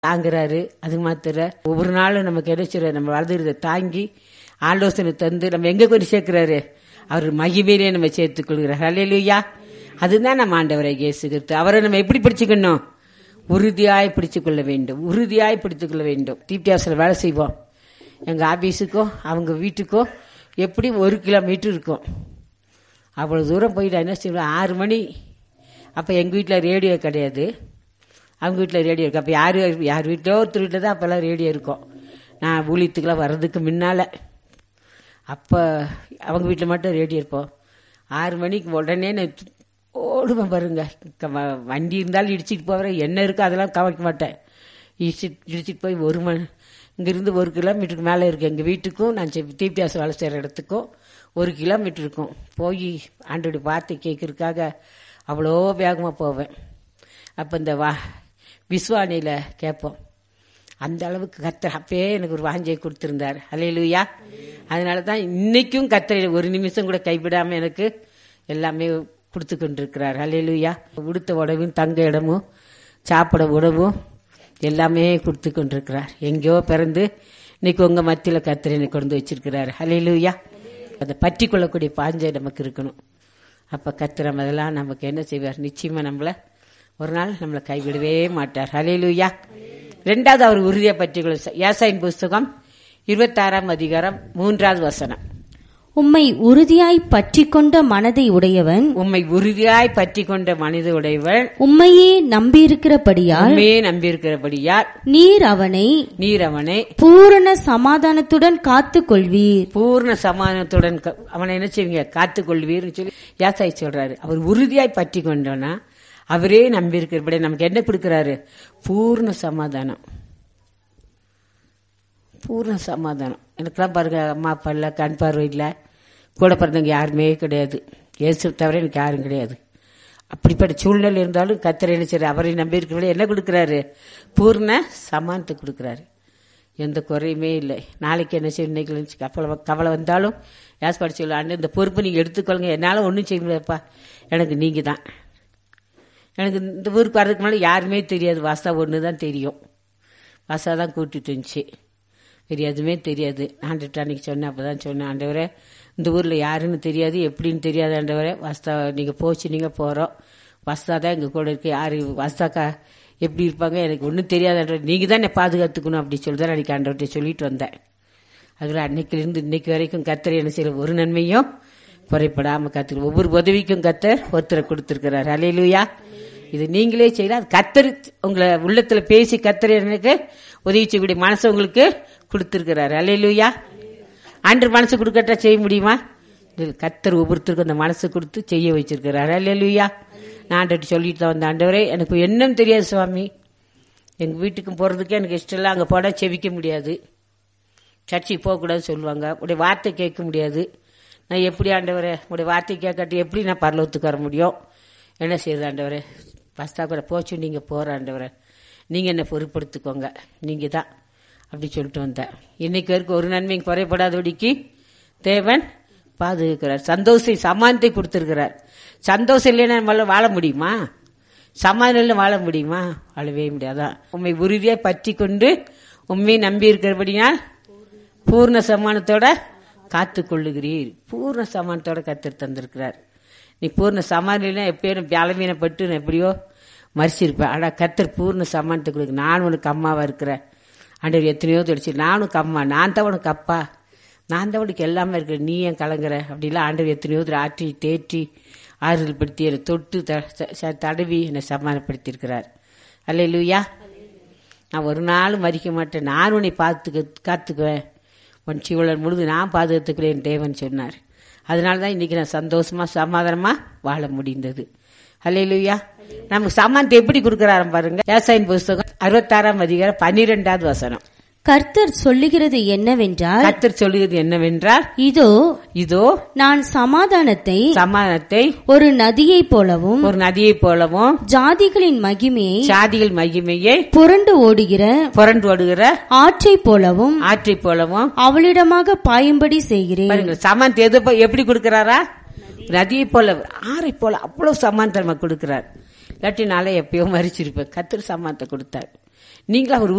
தாங்குறாரு அது மாத்திர ஒவ்வொரு நாளும் நமக்கு கிடைச்சிட நம்ம வளர்ந்துருத தாங்கி ஆலோசனை தந்து நம்ம எங்க கொண்டு சேர்க்கிறாரு அவர் மகிமையிலே நம்ம சேர்த்துக் கொள்கிறார் அல்லையா அதுதான் நம்ம ஆண்டவரை இயேசுகிறது அவரை நம்ம எப்படி பிடிச்சுக்கணும் உறுதியாய் பிடித்துக் கொள்ள வேண்டும் உறுதியாய் பிடித்துக் கொள்ள வேண்டும் டிபிஆர்ஸில் வேலை செய்வோம் எங்க ஆபீஸுக்கோ அவங்க வீட்டுக்கோ எப்படி ஒரு கிலோமீட்டர் இருக்கும் அவ்வளோ தூரம் போயிட்டு என்ன செய்வோம் ஆறு மணி அப்போ எங்கள் வீட்டில் ரேடியோ கிடையாது அவங்க வீட்டில் ரேடியோ இருக்கு அப்போ யார் யார் வீட்டிலோ ஒருத்தர் வீட்டில் தான் அப்போல்லாம் ரேடியோ இருக்கும் நான் ஊழியத்துக்கெல்லாம் வர்றதுக்கு முன்னால் அப்போ அவங்க வீட்டில் மட்டும் ரேடியோ இருப்போம் ஆறு மணிக்கு உடனே நான் து- ஓடுவேன் பாருங்க க- வ- வண்டி இருந்தாலும் இடிச்சிட்டு போகிறேன் என்ன இருக்கோ அதெல்லாம் கவனிக்க மாட்டேன் இடிச்சிட்டு இடிச்சிட்டு போய் ஒரு மணி இங்கிருந்து ஒரு கிலோமீட்டருக்கு மேலே இருக்கு எங்கள் வீட்டுக்கும் நான் தீபியாச வேலை செய்கிற இடத்துக்கும் ஒரு கிலோமீட்டர் இருக்கும் போய் ஆண்டோடைய வார்த்தை கேட்கறதுக்காக அவ்வளோ வேகமாக போவேன் அப்போ இந்த வா விஸ்வானியில் கேட்போம் அந்த அளவுக்கு கத்தர் அப்பயே எனக்கு ஒரு வாஞ்சை கொடுத்திருந்தார் அலையிலுயா அதனால தான் இன்னைக்கும் கத்தரை ஒரு நிமிஷம் கூட கைவிடாம எனக்கு எல்லாமே கொடுத்து கொண்டிருக்கிறார் அலையிலுயா உடுத்த உடவும் தங்க இடமும் சாப்பிட உணவும் எல்லாமே கொடுத்து கொண்டிருக்கிறார் எங்கேயோ பிறந்து இன்னைக்கு உங்க மத்தியில் கத்தரை எனக்கு கொண்டு வச்சிருக்கிறார் அலையிலுயா அதை பற்றி கொள்ளக்கூடிய பாஞ்சை நமக்கு இருக்கணும் அப்ப கத்திரம் அதெல்லாம் நமக்கு என்ன செய்வார் நிச்சயமா நம்மள ஒரு நாள் நம்மளை கைவிடவே மாட்டார் ஹalleluya ரெண்டாவது அவர் உறுதியை பற்றி ஏசாயின் புஸ்தகம் இருபத்தாறாம் அதிகாரம் மூன்றாவது வசனம் உம்மை உறுதியாய் பற்றிக் கொண்ட மனதை உடையவன் உம்மை உறுதியாய் பற்றி கொண்ட மனித உடையவள் உம்மையே நம்பியிருக்கிறபடியால் உண்மையே நம்பியிருக்கிறபடியால் நீர் அவனை நீர் அவனை பூரண சமாதானத்துடன் காத்துக் கொள்வீர் பூர்ண சமாதானத்துடன் க- அவனை என்ன செய்வீங்க காத்துக் கொள்வீர்னு சொல்லி யாசாய் சொல்றாரு அவர் உறுதியாய் பற்றி கொண்டோன்னா அவரே நம்பியிருக்கிறபடி நமக்கு என்ன கொடுக்கிறாரு பூர்ண சமாதானம் பூர்ண சமாதானம் எனக்கெல்லாம் பாருங்க அம்மா அப்பா இல்லை கண் பார்வை இல்லை கூட பிறந்தவங்க யாருமே கிடையாது இயேசு தவிர எனக்கு யாரும் கிடையாது அப்படிப்பட்ட சூழ்நிலை இருந்தாலும் கத்தரை என்ன செய்றாரு? அவரை நம்பி இருக்கிறவங்கள என்ன கொடுக்குறாரு பூர்ண சமானத்தை கொடுக்குறாரு எந்த குறையுமே இல்லை நாளைக்கு என்ன செய்யும் இன்னைக்கு நினைச்சு கவலை கவலை வந்தாலும் யாஸ் படிச்சு ஆண்டு இந்த பொறுப்பு நீங்கள் எடுத்துக்கொள்ளுங்க என்னால் ஒன்றும் செய்ய முடியாதுப்பா எனக்கு நீங்கள் தான் எனக்கு இந்த ஊருக்கு வர்றதுக்கு முன்னாடி யாருமே தெரியாது வாசா ஒன்று தான் தெரியும் வாசா தான் கூட்டிட்டு இருந்துச்சு வேறு எதுவுமே தெரியாது ஆண்டுட்டு அன்னைக்கு சொன்னேன் அப்போ தான் சொன்னேன் ஆண்டவரே இந்த ஊரில் யாருன்னு தெரியாது எப்படின்னு தெரியாது ஆண்டவரே வாஸ்தா நீங்கள் போச்சு நீங்கள் போகிறோம் வாஸ்தா தான் எங்கள் கூட இருக்கு யார் வாஸ்தாக்கா எப்படி இருப்பாங்க எனக்கு ஒன்றும் தெரியாது ஆண்டவரே நீங்கள் தான் என்னை பாதுகாத்துக்கணும் அப்படி சொல்லி தான் அன்றைக்கி ஆண்டவர்கிட்ட சொல்லிட்டு வந்தேன் அதில் அன்னைக்கிலிருந்து இன்னைக்கு வரைக்கும் கத்தர் என்ன செய்யற ஒரு நன்மையும் குறைப்படாம கத்தர் ஒவ்வொரு உதவிக்கும் கத்தர் ஒருத்தரை கொடுத்திருக்கிறார் அலையிலுயா இது நீங்களே செய்யலாம் அது கத்தர் உங்களை உள்ளத்துல பேசி கத்தர் எனக்கு உதவி செய்யக்கூடிய மனசு உங்களுக்கு கொடுத்திருக்கிறார் அலையிலுயா அன்று மனசு கொடுக்கட்டா செய்ய முடியுமா இல்ல, கத்தர் ஒவ்வொருத்தருக்கும் அந்த மனசு கொடுத்து செய்ய வச்சிருக்கிறார் அலையிலுயா நான் ஆண்டவர்கிட்ட சொல்லிட்டு தான் வந்த ஆண்டவரே எனக்கு என்னன்னு தெரியாது சுவாமி எங்க வீட்டுக்கு போறதுக்கே எனக்கு இஷ்டம் இல்லை அங்க போனா செவிக்க முடியாது சர்ச்சைக்கு போகக்கூடாதுன்னு சொல்லுவாங்க உடைய வார்த்தை கேட்க முடியாது நான் எப்படி ஆண்டவரே உடைய வார்த்தை கேட்காட்டி எப்படி நான் பரலோகத்துக்கு வர முடியும் என்ன செய்யுது ஆண்டவரே பஸ்தா கூட போச்சு நீங்கள் போகிற ஆண்டவரே நீங்கள் என்னை பொறுப்படுத்திக்கோங்க நீங்கள் தான் அப்படி சொல்லிட்டு வந்தேன் இன்னைக்கு வரைக்கும் ஒரு நன்மையும் குறைபடாதபடிக்கு தேவன் பாதுகாக்கிறார் சந்தோஷம் சமானத்தை கொடுத்திருக்கிறார் சந்தோஷம் இல்லைன்னா நம்மளால வாழ முடியுமா சமாதானம் வாழ முடியுமா வாழவே முடியாதான் உண்மை உறுதியாய் பற்றி கொண்டு உண்மையை நம்பி இருக்கிறபடியால் பூர்ண சமானத்தோட காத்து கொள்ளுகிறீர் பூர்ண சமானத்தோட கத்தர் தந்திருக்கிறார் நீ பூர்ண சமாதானம் எப்பயும் பலவீனப்பட்டு நான் எப்படியோ மறிச்சிருப்பேன் ஆனா கத்தர் பூர்ண சமானத்தை கொடுக்கு நான் உனக்கு அம்மாவா இருக்கிறேன் ஆண்டவர் எத்தனையோ தொடிச்சு நானும் உனக்கு அம்மா நான் தான் உனக்கு அப்பா நான் தான் உனக்கு எல்லாமே இருக்கிறேன் நீ ஏன் கலங்குற அப்படிலாம் ஆண்டவர் எத்தனையோ தடவை ஆற்றி தேற்றி ஆறுதல் படுத்தி என்னை தொட்டு த- ச- ச- தடவி என்னை சமாதானப்படுத்தியிருக்கிறார் அல்ல நான் ஒரு நாளும் மறிக்க மாட்டேன் நான் உன்னை பார்த்துக்க காத்துக்குவேன் உன் சீவலன் முழுது நான் பாதுகாத்துக்கிறேன் தேவன் சொன்னார் அதனால தான் இன்னைக்கு நான் சந்தோஷமா சமாதானமா வாழ முடிந்தது அல்லையா நமக்கு சமானத்தை எப்படி கொடுக்கறாரு பாருங்க விவசாயின் புஸ்தகம் அறுபத்தாறாம் அதிகாரம் பன்னிரெண்டாவது வசனம் கர்த்தர் சொல்லுகிறது என்னவென்றால் கத்தர் சொல்லுகிறது என்னவென்றால் இதோ இதோ நான் சமாதானத்தை சமாதானத்தை ஒரு நதியைப் போலவும் ஒரு நதியைப் போலவும் ஜாதிகளின் மகிமையை சாதிகள் மகிமையை புரண்டு ஓடுகிற புரண்டு ஓடுகிற ஆற்றைப் போலவும் ஆற்றைப் போலவும் அவளிடமாக பாயும்படி செய்கிறேன் பாருங்க சமானத்தை எது போ- எப்படி கொடுக்கறாரா நதியை போல ஆறை போல அவ்வளவு சமானத்தை நமக்கு கொடுக்கிறார் இல்லாட்டி நாளே எப்பயோ மறிச்சிருப்பேன் கத்தர் சமானத்தை கொடுத்தார் நீங்களும் அவர்